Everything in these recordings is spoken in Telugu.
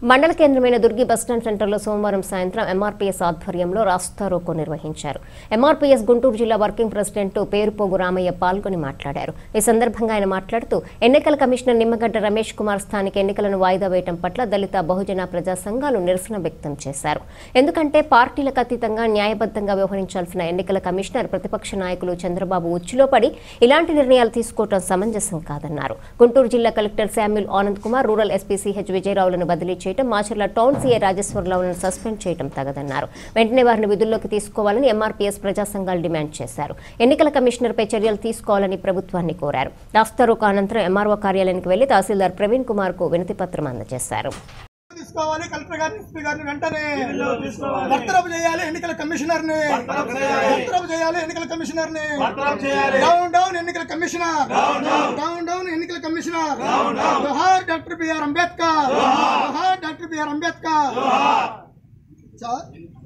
మండల కేంద్రమైన దుర్గి బస్టాండ్ సెంటర్లో సోమవారం సాయంత్రం ఎంఆర్పీఎస్ ఆధ్వర్యంలో రాస్తా రోకో నిర్వహించారు ఎంఆర్పీఎస్ గుంటూరు జిల్లా వర్కింగ్ ప్రెసిడెంట్ పేరుపోగు రామయ్య పాల్గొని మాట్లాడారు ఈ సందర్భంగా ఆయన మాట్లాడుతూ ఎన్నికల కమిషనర్ నిమ్మగడ్డ రమేష్ కుమార్ స్థానిక ఎన్నికలను వాయిదా వేయడం పట్ల దళిత బహుజన ప్రజా సంఘాలు నిరసన వ్యక్తం చేశారు ఎందుకంటే పార్టీలకు అతీతంగా న్యాయబద్ధంగా వ్యవహరించాల్సిన ఎన్నికల కమిషనర్ ప్రతిపక్ష నాయకులు చంద్రబాబు ఉచ్చులో పడి ఇలాంటి నిర్ణయాలు తీసుకోవడం సమంజసం కాదన్నారు గుంటూరు జిల్లా collector Samuel Anand Kumar rural SP CH విజయరావులను బదిలీ చేయడం మాచర్ల టౌన్ సీఏ రాజేశ్వరరావులను సస్పెండ్ చేయడం తగదన్నారు వెంటనే వారిని విధుల్లోకి తీసుకోవాలని ఎంఆర్పీఎస్ ప్రజా సంఘాలు డిమాండ్ చేశారు ఎన్నికల కమిషనర్పై చర్యలు తీసుకోవాలని ప్రభుత్వాన్ని కోరారు రాస్తారోక అనంతరం ఎంఆర్ఓ కార్యాలయానికి వెళ్లి తహసీల్దార్ ప్రవీణ్ కుమార్ కు వినతి పత్రం అందజేశారు తీసుకోవాలి కలెక్టర్ గారిని ఎస్పీ గారిని వెంటనే బర్తరఫ్ చేయాలి ఎన్నికల కమిషనర్ ని బర్తరఫ్ చేయాలి ఎన్నికల కమిషనర్ ని డౌన్ డౌన్ ఎన్నికల కమిషనర్ డౌన్ డౌన్ ఎన్నికల కమిషనర్ జోహార్ డాక్టర్ బిఆర్ అంబేద్కర్ జోహార్ డాక్టర్ బిఆర్ అంబేద్కర్ సార్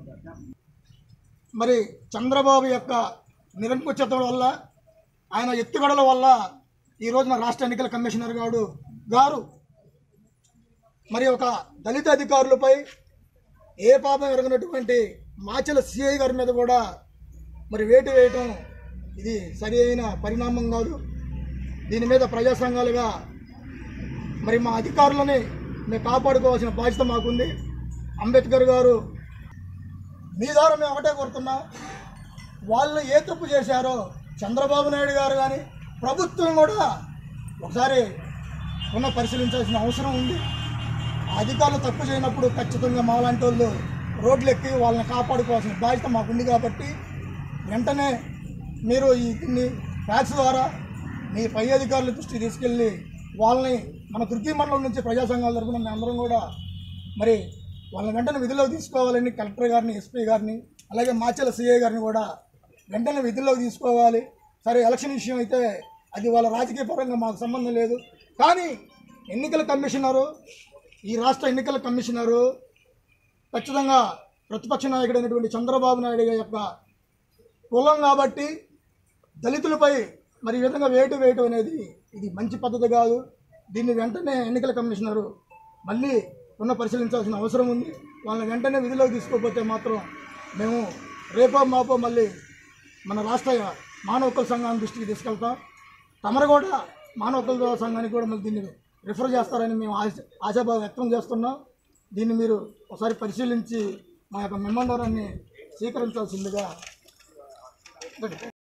మరి చంద్రబాబు యొక్క నిరంకుశత వల్ల ఆయన ఎత్తుగడల వల్ల ఈ రోజున రాష్ట్ర ఎన్నికల కమిషనర్ గారు గారు మరి ఒక దళిత అధికారులపై ఏ పాపం ఎరగనటువంటి మాచల సిఐ గారి మీద కూడా మరి వేటు వేయటం ఇది సరి అయిన పరిణామం కాదు దీని మీద ప్రజా సంఘాలుగా మరి మా అధికారులని మేము కాపాడుకోవాల్సిన బాధ్యత మాకుంది అంబేద్కర్ గారు మీ ద్వారా మేము ఒకటే కోరుతున్నాం వాళ్ళు ఏ తప్పు చేశారో చంద్రబాబు నాయుడు గారు కానీ ప్రభుత్వం కూడా ఒకసారి పునః పరిశీలించాల్సిన అవసరం ఉంది ఆ అధికారులు తప్పు చేయనప్పుడు ఖచ్చితంగా మాలాంటి వాళ్ళు రోడ్లు ఎక్కి వాళ్ళని కాపాడుకోవాల్సిన బాధ్యత మాకుంది కాబట్టి వెంటనే మీరు ఈ దీన్ని ఫ్యాక్స్ ద్వారా మీ పై అధికారుల దృష్టికి తీసుకెళ్ళి వాళ్ళని మన దుర్గి మండలం నుంచి ప్రజా సంఘాల తరఫున మేము అందరం కూడా మరి వాళ్ళని వెంటనే విధుల్లోకి తీసుకోవాలని కలెక్టర్ గారిని ఎస్పీ గారిని అలాగే మాచెల సిఐ గారిని కూడా వెంటనే విధుల్లోకి తీసుకోవాలి సరే ఎలక్షన్ విషయం అయితే అది వాళ్ళ రాజకీయ పరంగా మాకు సంబంధం లేదు కానీ ఎన్నికల కమిషనరు ఈ రాష్ట్ర ఎన్నికల కమిషనరు ఖచ్చితంగా ప్రతిపక్ష నాయకుడైనటువంటి చంద్రబాబు నాయుడు గారి యొక్క కులం కాబట్టి దళితులపై మరి ఈ విధంగా వేటు వేయటం అనేది ఇది మంచి పద్ధతి కాదు దీన్ని వెంటనే ఎన్నికల కమిషనరు మళ్ళీ పునః పరిశీలించాల్సిన అవసరం ఉంది వాళ్ళని వెంటనే విధిలోకి తీసుకోకపోతే మాత్రం మేము రేపో మాపో మళ్ళీ మన రాష్ట్ర మానవ హక్కుల సంఘాన్ని దృష్టికి తీసుకెళ్తాం తమరు కూడా మానవ హక్కుల సంఘానికి కూడా మళ్ళీ దీన్ని రిఫర్ చేస్తారని మేము ఆశ ఆశాభావం వ్యక్తం చేస్తున్నాం దీన్ని మీరు ఒకసారి పరిశీలించి మా యొక్క మెమండరాన్ని స్వీకరించాల్సిందిగా